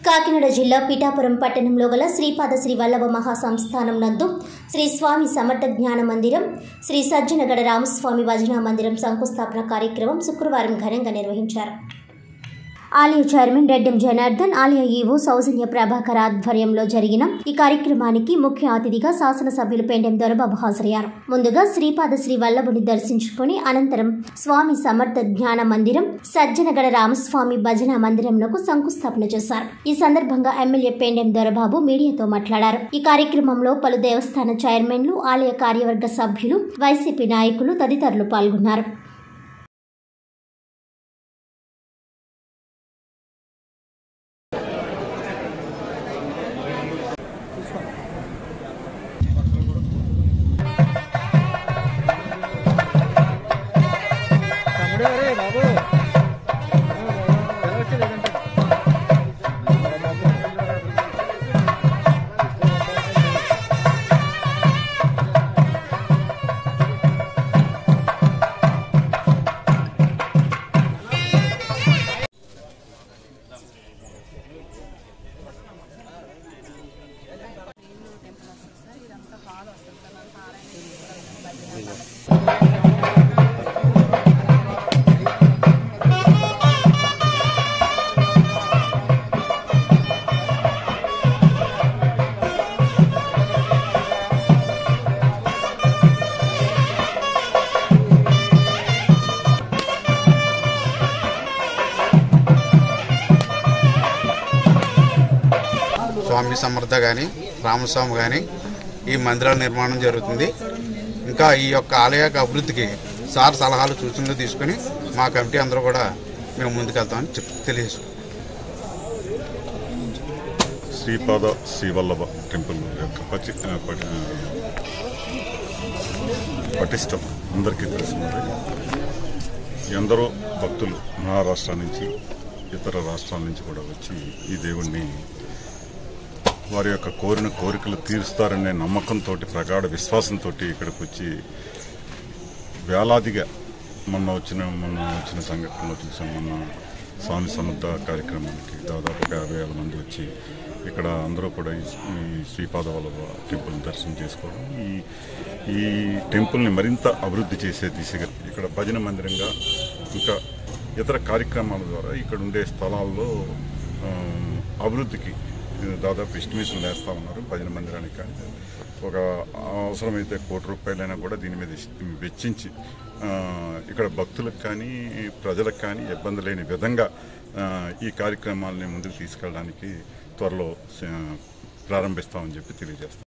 కాకినాడ జిల్లా పిఠాపురం పట్టణంలో గల శ్రీపాద శ్రీ వల్లభ మహాసంస్థానం నందు శ్రీ స్వామి సమర్థ జ్ఞాన మందిరం శ్రీ సజ్జనగడ రామస్వామి భజనా మందిరం శంకుస్థాపన కార్యక్రమం శుక్రవారం ఘనంగా నిర్వహించారు ఆలయ చైర్మన్ రెడ్డెం జనార్దన్ ఆలయ ఈవో సౌజన్య ప్రభాకర్ ఆధ్వర్యంలో జరిగిన ఈ కార్యక్రమానికి ముఖ్య అతిథిగా శాసనసభ్యులు పెండెం దొరబాబు హాజరయ్యారు ముందుగా శ్రీపాద శ్రీ వల్లభుని దర్శించుకుని అనంతరం స్వామి సమర్థ జ్ఞాన మందిరం సజ్జనగడ రామస్వామి భజన మందిరంకు శంకుస్థాపన చేశారు ఈ సందర్భంగా ఎమ్మెల్యే పెండెం దొరబాబు మీడియాతో మాట్లాడారు ఈ కార్యక్రమంలో పలు దేవస్థాన చైర్మన్లు ఆలయ కార్యవర్గ సభ్యులు వైసీపీ నాయకులు తదితరులు పాల్గొన్నారు తమ్ముడు రే బాబు వెళ్ళవచ్చు లేదంటే స్వామి సమర్థ కానీ రామస్వామి కానీ ఈ మందిరాల నిర్మాణం జరుగుతుంది ఇంకా ఈ యొక్క ఆలయ యొక్క అభివృద్ధికి సార్ సలహాలు సూచనలు తీసుకుని మా కమిటీ అందరూ కూడా మేము ముందుకెళ్తామని చెప్ తెలియజేసుకుంటాం శ్రీపాద శ్రీవల్లభ టెంపుల్ యొక్క పచి ఆ, పటి- ఆ, పటిష్టం అందరికీ తెలిసినది ఎందరో భక్తులు మహారాష్ట్ర నుంచి ఇతర రాష్ట్రాల నుంచి కూడా వచ్చి ఈ దేవుణ్ణి వారి యొక్క కోరిన కోరికలు తీరుస్తారనే నమ్మకంతో ప్రగాఢ విశ్వాసంతో ఇక్కడికి వచ్చి వేలాదిగా మొన్న వచ్చిన మొన్న వచ్చిన సంఘటనలో చూసాం మొన్న స్వామి సమర్థ కార్యక్రమానికి దాదాపు ఒక యాభై వేల మంది వచ్చి ఇక్కడ అందరూ కూడా ఈ ఈ శ్రీపాద వల్లభ టెంపుల్ దర్శనం చేసుకోవడం ఈ ఈ టెంపుల్ని మరింత అభివృద్ధి చేసే దిశగా ఇక్కడ భజన మందిరంగా ఇంకా ఇతర కార్యక్రమాల ద్వారా ఇక్కడ ఉండే స్థలాల్లో ఆ, అభివృద్ధికి దాదాపు ఎస్టిమేషన్ వేస్తూ ఉన్నారు భజన మందిరానికి కానీ ఒక అవసరమైతే కోటి రూపాయలైనా కూడా దీని మీద ఇస్- వెచ్చించి ఆ, ఇక్కడ భక్తులకు కానీ ప్రజలకు కానీ ఇబ్బంది లేని విధంగా ఆ, ఈ కార్యక్రమాలని ముందుకు తీసుకెళ్ళడానికి త్వరలో ఆ, ప్రారంభిస్తామని చెప్పి తెలియజేస్తాం